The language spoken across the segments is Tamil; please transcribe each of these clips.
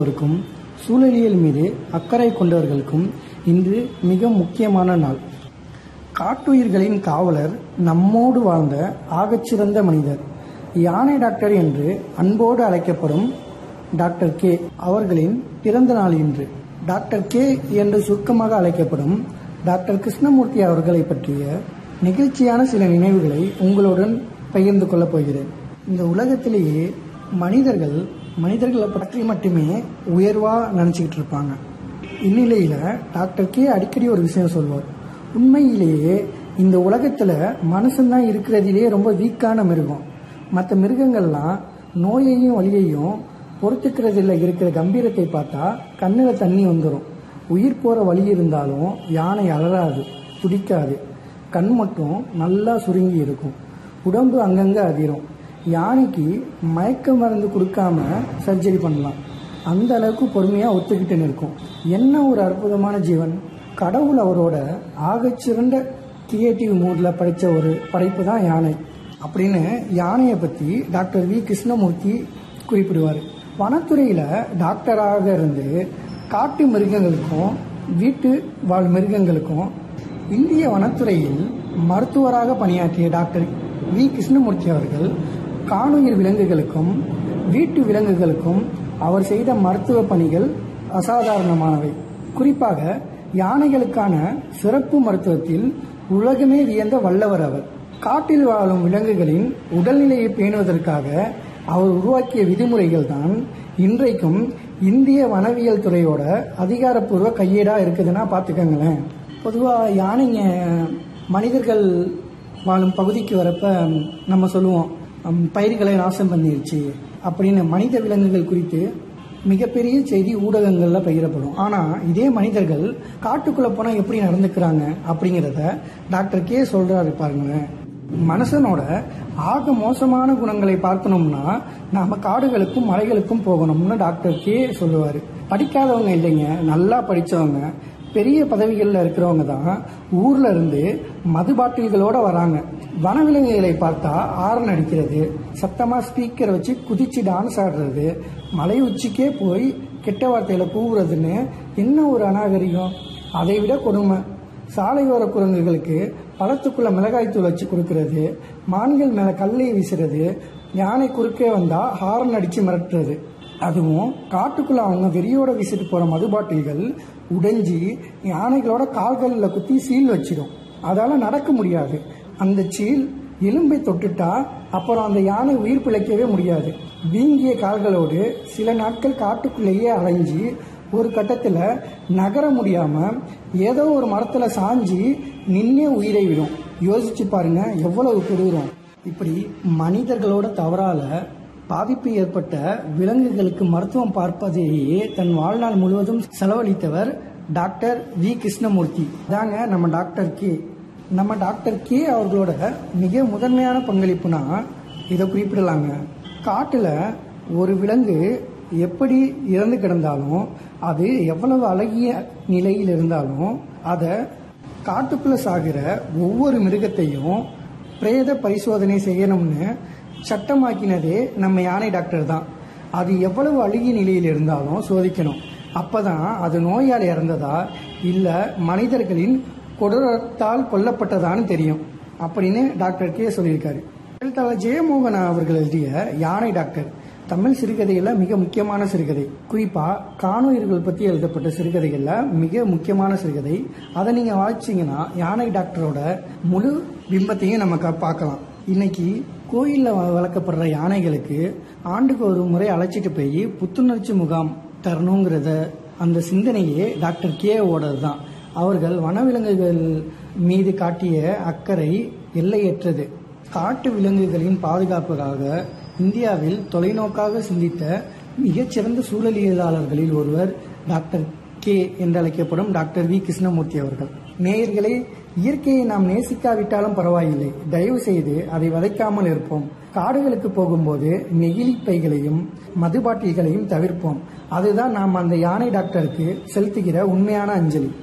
இருக்கும் சூழலியல் மீது அக்கறை கொண்டவர்களுக்கும் இன்று மிக முக்கியமான நாள் காட்டுயிர்களின் காவலர் நம்மோடு வாழ்ந்த ஆகச்சிறந்த மனிதர் யானை டாக்டர் என்று அன்போடு அழைக்கப்படும் டாக்டர் கே அவர்களின் பிறந்த நாள் இன்று டாக்டர் கே என்று சுருக்கமாக அழைக்கப்படும் டாக்டர் கிருஷ்ணமூர்த்தி அவர்களை பற்றிய நெகிழ்ச்சியான சில நினைவுகளை உங்களுடன் பகிர்ந்து கொள்ளப் போகிறேன் இந்த உலகத்திலேயே மனிதர்கள் மனிதர்களை பற்றி மட்டுமே உயர்வா நினைச்சுக்கிட்டு இருப்பாங்க இந்நிலையில டாக்டர் கே அடிக்கடி ஒரு விஷயம் சொல்வார் உண்மையிலேயே இந்த உலகத்துல மனுஷன்தான் இருக்கிறதிலே ரொம்ப வீக்கான மிருகம் மற்ற மிருகங்கள்லாம் நோயையும் வலியையும் பொறுத்துக்கிறதுல இருக்கிற கம்பீரத்தை பார்த்தா கண்ணுல தண்ணி வந்துடும் உயிர் போற வழி இருந்தாலும் யானை அலறாது துடிக்காது கண் மட்டும் நல்லா சுருங்கி இருக்கும் உடம்பு அங்கங்க அதிரும் யானைக்கு மயக்க மருந்து கொடுக்காம சர்ஜரி பண்ணலாம் அந்த அளவுக்கு பொறுமையா ஒத்துக்கிட்டு நிற்கும் என்ன ஒரு அற்புதமான ஜீவன் கடவுள் அவரோட ஆகச்சிறந்த கிரியேட்டிவ் மூட்ல படைச்ச ஒரு படைப்பு தான் யானை அப்படின்னு யானையை பத்தி டாக்டர் வி கிருஷ்ணமூர்த்தி குறிப்பிடுவார் வனத்துறையில டாக்டராக இருந்து காட்டு மிருகங்களுக்கும் வீட்டு வாழ் மிருகங்களுக்கும் இந்திய வனத்துறையில் மருத்துவராக பணியாற்றிய டாக்டர் வி கிருஷ்ணமூர்த்தி அவர்கள் காணுயிர் விலங்குகளுக்கும் வீட்டு விலங்குகளுக்கும் அவர் செய்த மருத்துவ பணிகள் அசாதாரணமானவை குறிப்பாக யானைகளுக்கான சிறப்பு மருத்துவத்தில் உலகமே வியந்த வல்லவர் அவர் காட்டில் வாழும் விலங்குகளின் உடல்நிலையை பேணுவதற்காக அவர் உருவாக்கிய விதிமுறைகள் தான் இன்றைக்கும் இந்திய வனவியல் துறையோட அதிகாரப்பூர்வ கையேடா இருக்குதுன்னா பாத்துக்கோங்களேன் பொதுவா யானைங்க மனிதர்கள் வாழும் பகுதிக்கு வரப்ப நம்ம சொல்லுவோம் "ஹம், பயிர்களை நாசம் பண்ணிருச்சு அப்படின்னு மனித விலங்குகள் குறித்து மிகப்பெரிய செய்தி ஊடகங்கள்ல பகிரப்படும் ஆனா இதே மனிதர்கள் காட்டுக்குள்ள போனா எப்படி நடந்துக்கிறாங்க அப்படிங்கறத டாக்டர் கே சொல்றாரு பாருங்களேன் மனுஷனோட ஆக மோசமான குணங்களை பார்க்கணும்னா நாம காடுகளுக்கும் மலைகளுக்கும் போகணும்னு டாக்டர் கே சொல்லுவாரு படிக்காதவங்க இல்லைங்க நல்லா படிச்சவங்க பெரிய பதவிகளில் இருக்கிறவங்க தான் ஊர்ல இருந்து மது பாட்டில்களோட வராங்க வனவிலங்குகளை பார்த்தா ஆரன் அடிக்கிறது சத்தமா ஸ்பீக்கர் வச்சு குதிச்சு டான்ஸ் ஆடுறது மலை உச்சிக்கே போய் கெட்ட வார்த்தையில கூவுறதுன்னு என்ன ஒரு அநாகரிகம் அதை விட கொடுமை சாலையோர குரங்குகளுக்கு பழத்துக்குள்ள மிளகாய்த்தூள் வச்சு கொடுக்கறது மான்கள் மேல கல்லை வீசுறது யானை குறுக்கே வந்தா ஹாரன் அடிச்சு மிரட்டுறது அதுவும் காட்டுக்குள்ள அவங்க வெறியோட வீசிட்டு போற மது பாட்டில்கள் உடைஞ்சி யானைகளோட கால்களில் குத்தி சீல் வச்சிடும் அதால நடக்க முடியாது அந்த சீல் எலும்பை தொட்டுட்டா அப்புறம் அந்த யானை உயிர் பிழைக்கவே முடியாது வீங்கிய கால்களோடு சில நாட்கள் காட்டுக்குள்ளேயே அலைஞ்சி ஒரு கட்டத்துல நகர முடியாம ஏதோ ஒரு மரத்துல சாஞ்சி நின்னே உயிரை விடும் யோசிச்சு பாருங்க எவ்வளவு கொடூரம் இப்படி மனிதர்களோட தவறால பாதிப்பு ஏற்பட்ட விலங்குகளுக்கு மருத்துவம் பார்ப்பதையே தன் வாழ்நாள் முழுவதும் செலவழித்தவர் டாக்டர் வி கிருஷ்ணமூர்த்தி தாங்க நம்ம டாக்டர் கே நம்ம டாக்டர் கே அவர்களோட மிக முதன்மையான பங்களிப்புனா இதை குறிப்பிடலாங்க காட்டுல ஒரு விலங்கு எப்படி இறந்து கிடந்தாலும் அது எவ்வளவு அழகிய நிலையில் இருந்தாலும் அதை காட்டுக்குள்ள சாகிற ஒவ்வொரு மிருகத்தையும் பிரேத பரிசோதனை செய்யணும்னு சட்டமாக்கினதே நம்ம யானை டாக்டர் தான் அது எவ்வளவு அழுகிய நிலையில் இருந்தாலும் சோதிக்கணும் அப்பதான் அது நோயால் இறந்ததா இல்ல மனிதர்களின் கொடூரத்தால் கொல்லப்பட்டதான்னு தெரியும் அப்படின்னு டாக்டர் கே சொல்லியிருக்காரு எழுத்தாளர் ஜெயமோகன் அவர்கள் எழுதிய யானை டாக்டர் தமிழ் சிறுகதையில மிக முக்கியமான சிறுகதை குறிப்பா காணுயிர்கள் பத்தி எழுதப்பட்ட சிறுகதைகள்ல மிக முக்கியமான சிறுகதை அதை நீங்க வாசிச்சீங்கன்னா யானை டாக்டரோட முழு பிம்பத்தையும் நம்ம க- பார்க்கலாம் இன்னைக்கு கோயில்ல வ- வளர்க்கப்படுற யானைகளுக்கு ஆண்டுக்கு ஒரு முறை அழைச்சிட்டு போய் புத்துணர்ச்சி முகாம் தரணுங்கிறத அந்த சிந்தனையே டாக்டர் கே ஓடது தான் அவர்கள் வனவிலங்குகள் மீது காட்டிய அக்கறை எல்லையற்றது காட்டு விலங்குகளின் பாதுகாப்புக்காக இந்தியாவில் தொலைநோக்காக சிந்தித்த மிகச்சிறந்த சூழலியலாளர்களில் ஒருவர் டாக்டர் கே என்று அழைக்கப்படும் டாக்டர் வி கிருஷ்ணமூர்த்தி அவர்கள் நேயர்களே இயற்கையை நாம் நேசிக்காவிட்டாலும் பரவாயில்லை தயவு செய்து அதை வதைக்காமல் இருப்போம் காடுகளுக்கு போகும்போது நெகிழி பைகளையும் மது பாட்டில்களையும் தவிர்ப்போம் அதுதான் நாம் அந்த யானை டாக்டருக்கு செலுத்துகிற உண்மையான அஞ்சலி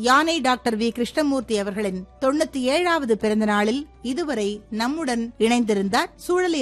யானை டாக்டர் வி கிருஷ்ணமூர்த்தி அவர்களின் தொண்ணூத்தி ஏழாவது பிறந்த நாளில் இதுவரை நம்முடன் இணைந்திருந்தார் சூழலியல்